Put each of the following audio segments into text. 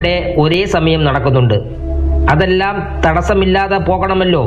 ഇവിടെ ഒരേ സമയം നടക്കുന്നുണ്ട് അതെല്ലാം തടസ്സമില്ലാതെ പോകണമല്ലോ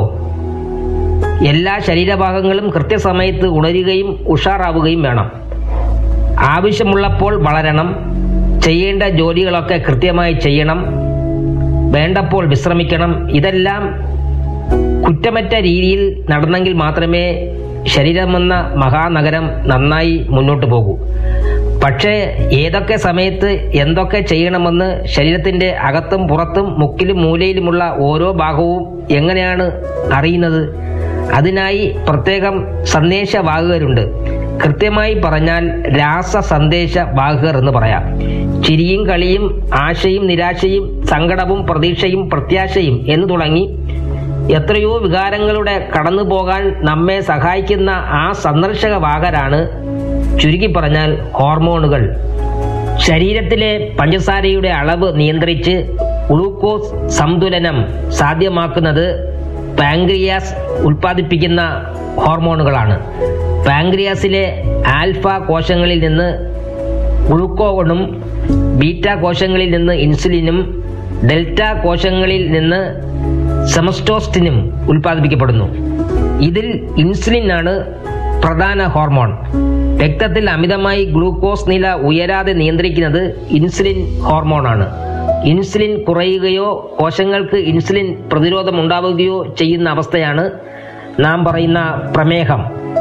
എല്ലാ ശരീരഭാഗങ്ങളും കൃത്യസമയത്ത് ഉണരുകയും ഉഷാറാവുകയും വേണം ആവശ്യമുള്ളപ്പോൾ വളരണം ചെയ്യേണ്ട ജോലികളൊക്കെ കൃത്യമായി ചെയ്യണം വേണ്ടപ്പോൾ വിശ്രമിക്കണം ഇതെല്ലാം കുറ്റമറ്റ രീതിയിൽ നടന്നെങ്കിൽ മാത്രമേ ശരീരമെന്ന മഹാനഗരം നന്നായി മുന്നോട്ട് പോകൂ പക്ഷേ ഏതൊക്കെ സമയത്ത് എന്തൊക്കെ ചെയ്യണമെന്ന് ശരീരത്തിന്റെ അകത്തും പുറത്തും മുക്കിലും മൂലയിലുമുള്ള ഓരോ ഭാഗവും എങ്ങനെയാണ് അറിയുന്നത് അതിനായി പ്രത്യേകം സന്ദേശവാഹകരുണ്ട് കൃത്യമായി പറഞ്ഞാൽ രാസ സന്ദേശ വാഹകർ എന്ന് പറയാം ചിരിയും കളിയും ആശയും നിരാശയും സങ്കടവും പ്രതീക്ഷയും പ്രത്യാശയും എന്ന് തുടങ്ങി എത്രയോ വികാരങ്ങളുടെ കടന്നു പോകാൻ നമ്മെ സഹായിക്കുന്ന ആ സന്ദർശക വാഹകരാണ് ചുരുക്കി പറഞ്ഞാൽ ഹോർമോണുകൾ ശരീരത്തിലെ പഞ്ചസാരയുടെ അളവ് നിയന്ത്രിച്ച് ഗ്ലൂക്കോസ് സന്തുലനം സാധ്യമാക്കുന്നത് പാങ്ക്രിയാസ് ഉൽപ്പാദിപ്പിക്കുന്ന ഹോർമോണുകളാണ് പാങ്ക്രിയാസിലെ ആൽഫ കോശങ്ങളിൽ നിന്ന് ഗ്ലൂക്കോണും ബീറ്റ കോശങ്ങളിൽ നിന്ന് ഇൻസുലിനും ഡെൽറ്റ കോശങ്ങളിൽ നിന്ന് സെമസ്റ്റോസ്റ്റിനും ഉൽപ്പാദിപ്പിക്കപ്പെടുന്നു ഇതിൽ ഇൻസുലിൻ ആണ് പ്രധാന ഹോർമോൺ രക്തത്തിൽ അമിതമായി ഗ്ലൂക്കോസ് നില ഉയരാതെ നിയന്ത്രിക്കുന്നത് ഇൻസുലിൻ ഹോർമോണാണ് ഇൻസുലിൻ കുറയുകയോ കോശങ്ങൾക്ക് ഇൻസുലിൻ പ്രതിരോധം ഉണ്ടാവുകയോ ചെയ്യുന്ന അവസ്ഥയാണ് നാം പറയുന്ന പ്രമേഹം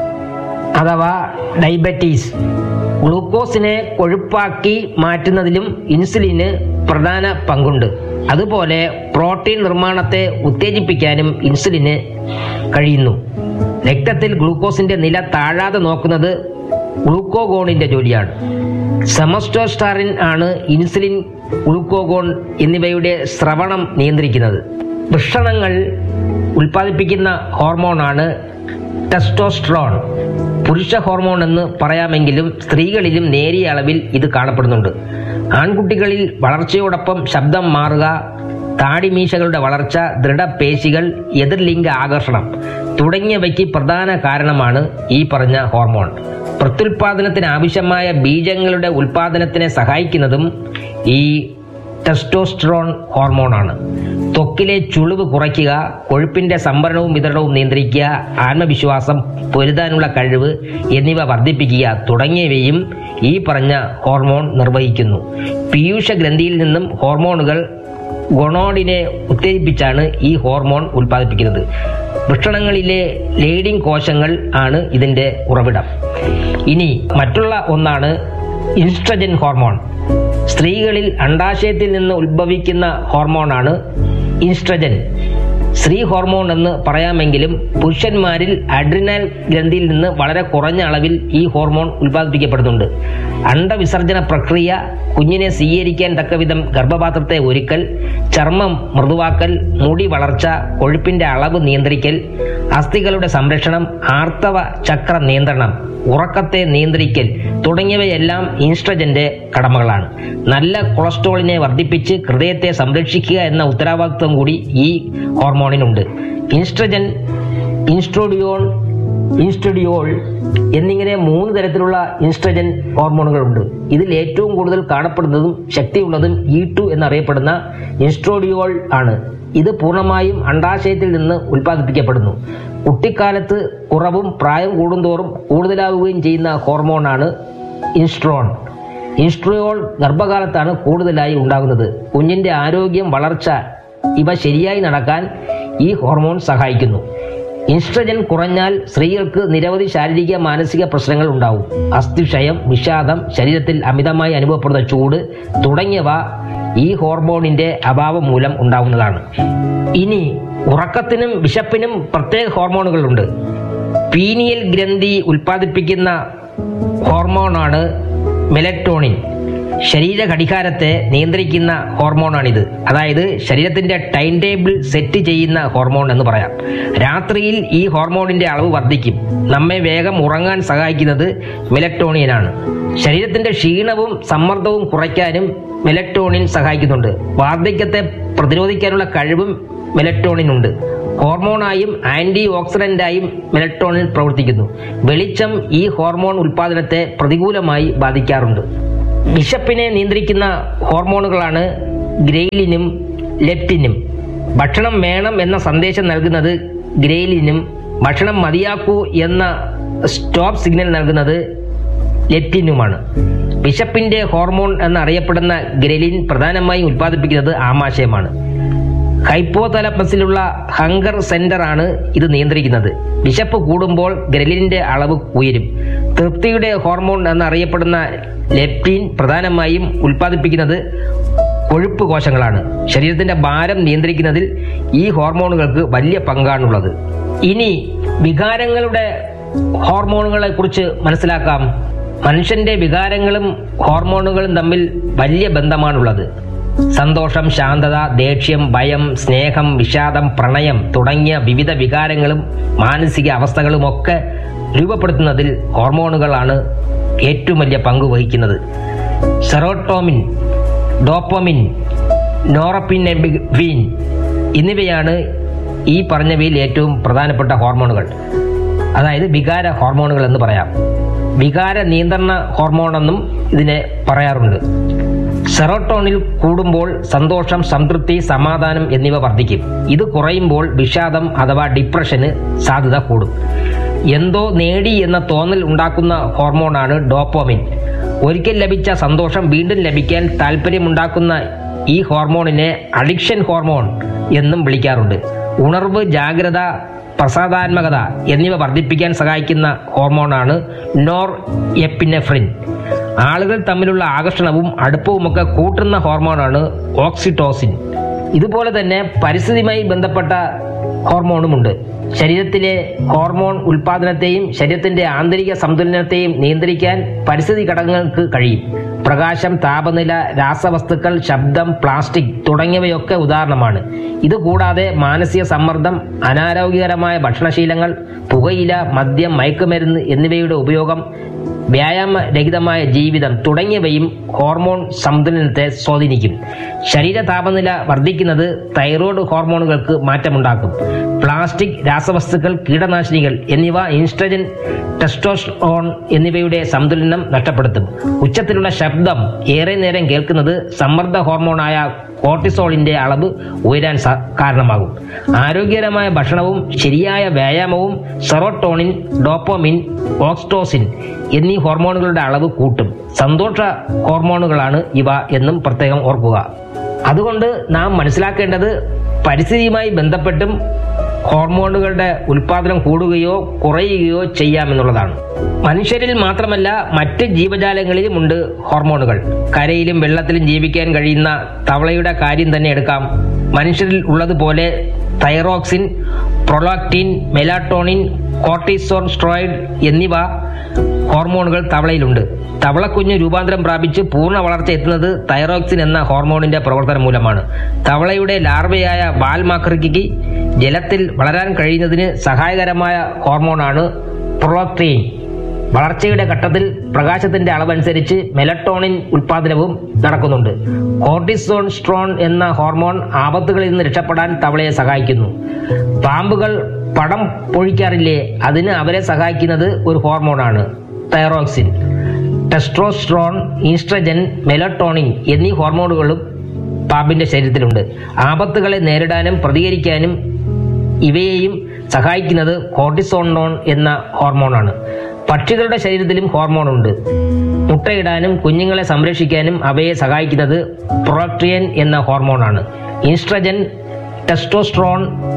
അഥവാ ഡയബറ്റീസ് ഗ്ലൂക്കോസിനെ കൊഴുപ്പാക്കി മാറ്റുന്നതിലും ഇൻസുലിന് പ്രധാന പങ്കുണ്ട് അതുപോലെ പ്രോട്ടീൻ നിർമ്മാണത്തെ ഉത്തേജിപ്പിക്കാനും ഇൻസുലിന് കഴിയുന്നു രക്തത്തിൽ ഗ്ലൂക്കോസിന്റെ നില താഴാതെ നോക്കുന്നത് ഗ്ലൂക്കോഗോണിന്റെ ജോലിയാണ് സെമസ്റ്റോസ്റ്റാറിൻ ആണ് ഇൻസുലിൻ ഗ്ലൂക്കോഗോൺ എന്നിവയുടെ സ്രവണം നിയന്ത്രിക്കുന്നത് വൃഷണങ്ങൾ ഉൽപ്പാദിപ്പിക്കുന്ന ഹോർമോണാണ് ടെസ്റ്റോസ്ട്രോൺ പുരുഷ ഹോർമോൺ എന്ന് പറയാമെങ്കിലും സ്ത്രീകളിലും നേരിയ അളവിൽ ഇത് കാണപ്പെടുന്നുണ്ട് ആൺകുട്ടികളിൽ വളർച്ചയോടൊപ്പം ശബ്ദം മാറുക താടിമീശകളുടെ വളർച്ച ദൃഢപേശികൾ എതിർലിംഗ ആകർഷണം തുടങ്ങിയവയ്ക്ക് പ്രധാന കാരണമാണ് ഈ പറഞ്ഞ ഹോർമോൺ പ്രത്യുൽപാദനത്തിന് ആവശ്യമായ ബീജങ്ങളുടെ ഉൽപാദനത്തിനെ സഹായിക്കുന്നതും ഈ ടെസ്റ്റോസ്ട്രോൺ ഹോർമോണാണ് ത്വക്കിലെ ചുളിവ് കുറയ്ക്കുക കൊഴുപ്പിന്റെ സംഭരണവും വിതരണവും നിയന്ത്രിക്കുക ആത്മവിശ്വാസം പൊരുതാനുള്ള കഴിവ് എന്നിവ വർദ്ധിപ്പിക്കുക തുടങ്ങിയവയും ഈ പറഞ്ഞ ഹോർമോൺ നിർവഹിക്കുന്നു പീയൂഷ ഗ്രന്ഥിയിൽ നിന്നും ഹോർമോണുകൾ ഗൊണോഡിനെ ഉത്തേജിപ്പിച്ചാണ് ഈ ഹോർമോൺ ഉൽപ്പാദിപ്പിക്കുന്നത് വൃഷണങ്ങളിലെ ലേഡിംഗ് കോശങ്ങൾ ആണ് ഇതിന്റെ ഉറവിടം ഇനി മറ്റുള്ള ഒന്നാണ് ഇൻസ്ട്രജൻ ഹോർമോൺ സ്ത്രീകളിൽ അണ്ടാശയത്തിൽ നിന്ന് ഉത്ഭവിക്കുന്ന ഹോർമോണാണ് ഇൻസ്ട്രജൻ സ്ത്രീ ഹോർമോൺ എന്ന് പറയാമെങ്കിലും പുരുഷന്മാരിൽ അഡ്രിനാൽ ഗ്രന്ഥിയിൽ നിന്ന് വളരെ കുറഞ്ഞ അളവിൽ ഈ ഹോർമോൺ ഉൽപ്പാദിപ്പിക്കപ്പെടുന്നുണ്ട് അണ്ടവിസർജന പ്രക്രിയ കുഞ്ഞിനെ സ്വീകരിക്കാൻ തക്കവിധം ഗർഭപാത്രത്തെ ഒരുക്കൽ ചർമ്മം മൃദുവാക്കൽ മുടി വളർച്ച കൊഴുപ്പിന്റെ അളവ് നിയന്ത്രിക്കൽ അസ്ഥികളുടെ സംരക്ഷണം ആർത്തവ ചക്ര നിയന്ത്രണം ഉറക്കത്തെ നിയന്ത്രിക്കൽ തുടങ്ങിയവയെല്ലാം ഇൻസ്ട്രജന്റെ കടമകളാണ് നല്ല കൊളസ്ട്രോളിനെ വർദ്ധിപ്പിച്ച് ഹൃദയത്തെ സംരക്ഷിക്കുക എന്ന ഉത്തരവാദിത്വം കൂടി ഈ ഹോർമോണിനുണ്ട് ഇൻസ്ട്രജൻ ഇൻസ്ട്രോഡിയോൺ ഇൻസ്ട്രഡിയോൾ എന്നിങ്ങനെ മൂന്ന് തരത്തിലുള്ള ഇൻസ്ട്രജൻ ഹോർമോണുകളുണ്ട് ഇതിൽ ഏറ്റവും കൂടുതൽ കാണപ്പെടുന്നതും ശക്തിയുള്ളതും ഇ ടു എന്നറിയപ്പെടുന്ന ഇൻസ്ട്രോഡിയോൾ ആണ് ഇത് പൂർണ്ണമായും അണ്ടാശയത്തിൽ നിന്ന് ഉൽപ്പാദിപ്പിക്കപ്പെടുന്നു കുട്ടിക്കാലത്ത് കുറവും പ്രായം കൂടുന്തോറും കൂടുതലാവുകയും ചെയ്യുന്ന ഹോർമോണാണ് ഇൻസ്ട്രോൺ ഇൻസ്ട്രിയോൾ ഗർഭകാലത്താണ് കൂടുതലായി ഉണ്ടാകുന്നത് കുഞ്ഞിന്റെ ആരോഗ്യം വളർച്ച ഇവ ശരിയായി നടക്കാൻ ഈ ഹോർമോൺ സഹായിക്കുന്നു ഇൻസ്ട്രജൻ കുറഞ്ഞാൽ സ്ത്രീകൾക്ക് നിരവധി ശാരീരിക മാനസിക പ്രശ്നങ്ങൾ ഉണ്ടാവും അസ്ഥിക്ഷയം വിഷാദം ശരീരത്തിൽ അമിതമായി അനുഭവപ്പെടുന്ന ചൂട് തുടങ്ങിയവ ഈ ഹോർമോണിന്റെ അഭാവം മൂലം ഉണ്ടാവുന്നതാണ് ഇനി ഉറക്കത്തിനും വിശപ്പിനും പ്രത്യേക ഹോർമോണുകളുണ്ട് പീനിയൽ ഗ്രന്ഥി ഉൽപ്പാദിപ്പിക്കുന്ന ഹോർമോണാണ് മെലറ്റോണിൻ ശരീര ഘടികാരത്തെ നിയന്ത്രിക്കുന്ന ഹോർമോണാണിത് അതായത് ശരീരത്തിന്റെ ടൈം ടേബിൾ സെറ്റ് ചെയ്യുന്ന ഹോർമോൺ എന്ന് പറയാം രാത്രിയിൽ ഈ ഹോർമോണിന്റെ അളവ് വർദ്ധിക്കും നമ്മെ വേഗം ഉറങ്ങാൻ സഹായിക്കുന്നത് മെലറ്റോണിയനാണ് ശരീരത്തിന്റെ ക്ഷീണവും സമ്മർദ്ദവും കുറയ്ക്കാനും മെലറ്റോണിൻ സഹായിക്കുന്നുണ്ട് വാർദ്ധക്യത്തെ പ്രതിരോധിക്കാനുള്ള കഴിവും മെലറ്റോണിനുണ്ട് ഹോർമോണായും ആന്റി ഓക്സിഡന്റായും മെലറ്റോണിൻ പ്രവർത്തിക്കുന്നു വെളിച്ചം ഈ ഹോർമോൺ ഉൽപാദനത്തെ പ്രതികൂലമായി ബാധിക്കാറുണ്ട് വിശപ്പിനെ നിയന്ത്രിക്കുന്ന ഹോർമോണുകളാണ് ഗ്രെയിലിനും ലെപ്റ്റിനും ഭക്ഷണം വേണം എന്ന സന്ദേശം നൽകുന്നത് ഗ്രെയിലിനും ഭക്ഷണം മതിയാക്കൂ എന്ന സ്റ്റോപ്പ് സിഗ്നൽ നൽകുന്നത് ലെപ്റ്റിനുമാണ് വിശപ്പിന്റെ ഹോർമോൺ എന്നറിയപ്പെടുന്ന ഗ്രലിൻ പ്രധാനമായും ഉൽപ്പാദിപ്പിക്കുന്നത് ആമാശയമാണ് ഹൈപ്പോതലപ്പസിലുള്ള ഹങ്കർ സെന്റർ ആണ് ഇത് നിയന്ത്രിക്കുന്നത് വിശപ്പ് കൂടുമ്പോൾ ഗ്രലിന്റെ അളവ് ഉയരും തൃപ്തിയുടെ ഹോർമോൺ എന്നറിയപ്പെടുന്ന ലെപ്റ്റിൻ പ്രധാനമായും ഉൽപ്പാദിപ്പിക്കുന്നത് കൊഴുപ്പ് കോശങ്ങളാണ് ശരീരത്തിന്റെ ഭാരം നിയന്ത്രിക്കുന്നതിൽ ഈ ഹോർമോണുകൾക്ക് വലിയ പങ്കാണുള്ളത് ഇനി വികാരങ്ങളുടെ ഹോർമോണുകളെ കുറിച്ച് മനസ്സിലാക്കാം മനുഷ്യന്റെ വികാരങ്ങളും ഹോർമോണുകളും തമ്മിൽ വലിയ ബന്ധമാണുള്ളത് സന്തോഷം ശാന്തത ദേഷ്യം ഭയം സ്നേഹം വിഷാദം പ്രണയം തുടങ്ങിയ വിവിധ വികാരങ്ങളും മാനസിക അവസ്ഥകളുമൊക്കെ രൂപപ്പെടുത്തുന്നതിൽ ഹോർമോണുകളാണ് ഏറ്റവും വലിയ പങ്ക് വഹിക്കുന്നത് സെറോട്ടോമിൻ ഡോപ്പമിൻ നോറപ്പിനെബിൻ എന്നിവയാണ് ഈ പറഞ്ഞവയിൽ ഏറ്റവും പ്രധാനപ്പെട്ട ഹോർമോണുകൾ അതായത് വികാര ഹോർമോണുകൾ എന്ന് പറയാം വികാര നിയന്ത്രണ ഹോർമോണെന്നും ഇതിനെ പറയാറുണ്ട് സെറോട്ടോണിൽ കൂടുമ്പോൾ സന്തോഷം സംതൃപ്തി സമാധാനം എന്നിവ വർദ്ധിക്കും ഇത് കുറയുമ്പോൾ വിഷാദം അഥവാ ഡിപ്രഷന് സാധ്യത കൂടും എന്തോ നേടി എന്ന തോന്നൽ ഉണ്ടാക്കുന്ന ഹോർമോണാണ് ഡോപ്പോമിൻ ഒരിക്കൽ ലഭിച്ച സന്തോഷം വീണ്ടും ലഭിക്കാൻ താല്പര്യമുണ്ടാക്കുന്ന ഈ ഹോർമോണിനെ അഡിക്ഷൻ ഹോർമോൺ എന്നും വിളിക്കാറുണ്ട് ഉണർവ് ജാഗ്രത പ്രസാദാത്മകത എന്നിവ വർദ്ധിപ്പിക്കാൻ സഹായിക്കുന്ന ഹോർമോണാണ് നോർ എപ്പിനെഫ്രിൻ ആളുകൾ തമ്മിലുള്ള ആകർഷണവും അടുപ്പവുമൊക്കെ കൂട്ടുന്ന ഹോർമോണാണ് ഓക്സിറ്റോസിൻ ഇതുപോലെ തന്നെ പരിസ്ഥിതിയുമായി ബന്ധപ്പെട്ട ഹോർമോണുമുണ്ട് ശരീരത്തിലെ ഹോർമോൺ ഉൽപാദനത്തെയും ശരീരത്തിന്റെ ആന്തരിക സന്തുലനത്തെയും നിയന്ത്രിക്കാൻ പരിസ്ഥിതി ഘടകങ്ങൾക്ക് കഴിയും പ്രകാശം താപനില രാസവസ്തുക്കൾ ശബ്ദം പ്ലാസ്റ്റിക് തുടങ്ങിയവയൊക്കെ ഉദാഹരണമാണ് ഇതുകൂടാതെ മാനസിക സമ്മർദ്ദം അനാരോഗ്യകരമായ ഭക്ഷണശീലങ്ങൾ പുകയില മദ്യം മയക്കുമരുന്ന് എന്നിവയുടെ ഉപയോഗം വ്യായാമരഹിതമായ ജീവിതം തുടങ്ങിയവയും ഹോർമോൺ സന്തുലനത്തെ സ്വാധീനിക്കും ശരീര താപനില വർദ്ധിക്കുന്നത് തൈറോയ്ഡ് ഹോർമോണുകൾക്ക് മാറ്റമുണ്ടാക്കും പ്ലാസ്റ്റിക് രാസവസ്തുക്കൾ കീടനാശിനികൾ എന്നിവ ഇൻസ്ട്രജൻ ടെസ്റ്റോസ്റ്റോൺ എന്നിവയുടെ സന്തുലനം നഷ്ടപ്പെടുത്തും ഉച്ചത്തിലുള്ള ശബ്ദം ഏറെ നേരം കേൾക്കുന്നത് സമ്മർദ്ദ ഹോർമോണായ കോർട്ടിസോളിന്റെ അളവ് ഉയരാൻ സ- കാരണമാകും ആരോഗ്യകരമായ ഭക്ഷണവും ശരിയായ വ്യായാമവും സെറോട്ടോണിൻ ഡോപ്പോമിൻ ഓക്സ്റ്റോസിൻ എന്നീ ഹോർമോണുകളുടെ അളവ് കൂട്ടും സന്തോഷ ഹോർമോണുകളാണ് ഇവ എന്നും പ്രത്യേകം ഓർക്കുക അതുകൊണ്ട് നാം മനസ്സിലാക്കേണ്ടത് പരിസ്ഥിതിയുമായി ബന്ധപ്പെട്ടും ഹോർമോണുകളുടെ ഉൽപാദനം കൂടുകയോ കുറയുകയോ ചെയ്യാമെന്നുള്ളതാണ് മനുഷ്യരിൽ മാത്രമല്ല മറ്റ് ജീവജാലങ്ങളിലുമുണ്ട് ഹോർമോണുകൾ കരയിലും വെള്ളത്തിലും ജീവിക്കാൻ കഴിയുന്ന തവളയുടെ കാര്യം തന്നെ എടുക്കാം മനുഷ്യരിൽ ഉള്ളതുപോലെ thyroxine prolactin melatonin cortisone steroid എന്നിവ ഹോർമോണുകൾ തവളയിലുണ്ട് തവളക്കുഞ്ഞ് രൂപാന്തരം പ്രാപിച്ച് പൂർണ്ണ വളർച്ച എത്തുന്നത് തൈറോക്സിൻ എന്ന ഹോർമോണിന്റെ പ്രവർത്തനം മൂലമാണ് തവളയുടെ ലാർവയായ വാൽമാക്രിക്ക് ജലത്തിൽ വളരാൻ കഴിയുന്നതിന് സഹായകരമായ ഹോർമോണാണ് പ്രൊളോക്ട്രീൻ വളർച്ചയുടെ ഘട്ടത്തിൽ പ്രകാശത്തിന്റെ അളവനുസരിച്ച് മെലട്ടോണിൻ ഉൽപാദനവും നടക്കുന്നുണ്ട് കോർട്ടിസോൺ സ്ട്രോൺ എന്ന ഹോർമോൺ ആപത്തുകളിൽ നിന്ന് രക്ഷപ്പെടാൻ തവളയെ സഹായിക്കുന്നു പാമ്പുകൾ പടം പൊഴിക്കാറില്ലേ അതിന് അവരെ സഹായിക്കുന്നത് ഒരു ഹോർമോണാണ് തൈറോക്സിൻ ടെസ്ട്രോസ്ട്രോൺ ഈസ്ട്രജൻ മെലട്ടോണിൻ എന്നീ ഹോർമോണുകളും പാമ്പിന്റെ ശരീരത്തിലുണ്ട് ആപത്തുകളെ നേരിടാനും പ്രതികരിക്കാനും ഇവയെയും സഹായിക്കുന്നത് കോർട്ടിസോണോൺ എന്ന ഹോർമോണാണ് പക്ഷികളുടെ ശരീരത്തിലും ഹോർമോൺ ഉണ്ട് മുട്ടയിടാനും കുഞ്ഞുങ്ങളെ സംരക്ഷിക്കാനും അവയെ സഹായിക്കുന്നത് പ്രൊളക്ട്രിയൻ എന്ന ഹോർമോണാണ് ഈസ്ട്രജൻ ടെസ്റ്റോസ്ട്രോൺ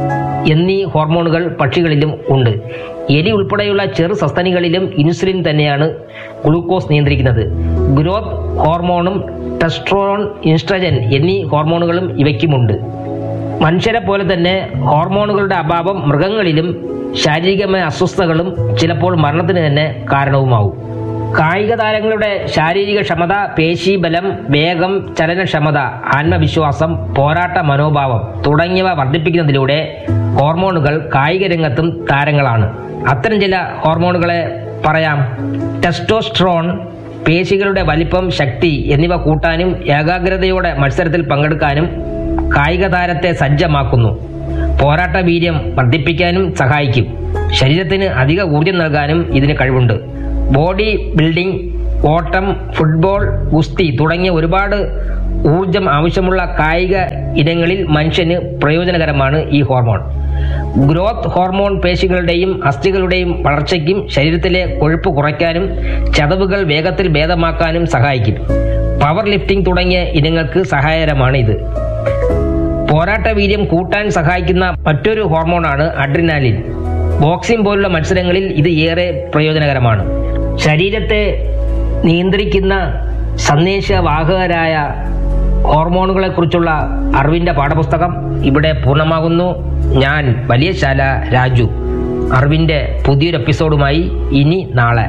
എന്നീ ഹോർമോണുകൾ പക്ഷികളിലും ഉണ്ട് എലി ഉൾപ്പെടെയുള്ള ചെറു സസ്തനികളിലും ഇൻസുലിൻ തന്നെയാണ് ഗ്ലൂക്കോസ് നിയന്ത്രിക്കുന്നത് ഗ്രോത്ത് ഹോർമോണും ടെസ്ട്രോൺ ഇൻസ്ട്രജൻ എന്നീ ഹോർമോണുകളും ഇവയ്ക്കുമുണ്ട് മനുഷ്യരെ പോലെ തന്നെ ഹോർമോണുകളുടെ അഭാവം മൃഗങ്ങളിലും ശാരീരികമായ അസ്വസ്ഥതകളും ചിലപ്പോൾ മരണത്തിന് തന്നെ കാരണവുമാവും കായിക താരങ്ങളുടെ ശാരീരിക ക്ഷമത പേശീബലം വേഗം ചലനക്ഷമത ആത്മവിശ്വാസം പോരാട്ട മനോഭാവം തുടങ്ങിയവ വർദ്ധിപ്പിക്കുന്നതിലൂടെ ഹോർമോണുകൾ കായിക രംഗത്തും താരങ്ങളാണ് അത്തരം ചില ഹോർമോണുകളെ പറയാം ടെസ്റ്റോസ്ട്രോൺ പേശികളുടെ വലിപ്പം ശക്തി എന്നിവ കൂട്ടാനും ഏകാഗ്രതയോടെ മത്സരത്തിൽ പങ്കെടുക്കാനും കായിക താരത്തെ സജ്ജമാക്കുന്നു പോരാട്ട വീര്യം വർദ്ധിപ്പിക്കാനും സഹായിക്കും ശരീരത്തിന് അധിക ഊർജം നൽകാനും ഇതിന് കഴിവുണ്ട് ബോഡി ബിൽഡിംഗ് ഓട്ടം ഫുട്ബോൾ ഗുസ്തി തുടങ്ങിയ ഒരുപാട് ഊർജം ആവശ്യമുള്ള കായിക ഇനങ്ങളിൽ മനുഷ്യന് പ്രയോജനകരമാണ് ഈ ഹോർമോൺ ഗ്രോത്ത് ഹോർമോൺ പേശികളുടെയും അസ്ഥികളുടെയും വളർച്ചയ്ക്കും ശരീരത്തിലെ കൊഴുപ്പ് കുറയ്ക്കാനും ചതവുകൾ വേഗത്തിൽ ഭേദമാക്കാനും സഹായിക്കും പവർ ലിഫ്റ്റിംഗ് തുടങ്ങിയ ഇനങ്ങൾക്ക് സഹായകരമാണ് ഇത് പോരാട്ട വീര്യം കൂട്ടാൻ സഹായിക്കുന്ന മറ്റൊരു ഹോർമോണാണ് അഡ്രിനാലിൻ ബോക്സിംഗ് പോലുള്ള മത്സരങ്ങളിൽ ഇത് ഏറെ പ്രയോജനകരമാണ് ശരീരത്തെ നിയന്ത്രിക്കുന്ന സന്ദേശവാഹകരായ ഹോർമോണുകളെ കുറിച്ചുള്ള അറിവിന്റെ പാഠപുസ്തകം ഇവിടെ പൂർണ്ണമാകുന്നു ഞാൻ വലിയ ശാല രാജു അറിവിന്റെ പുതിയൊരു എപ്പിസോഡുമായി ഇനി നാളെ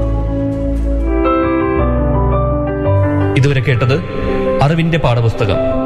ഇതുവരെ കേട്ടത് അറിവിന്റെ പാഠപുസ്തകം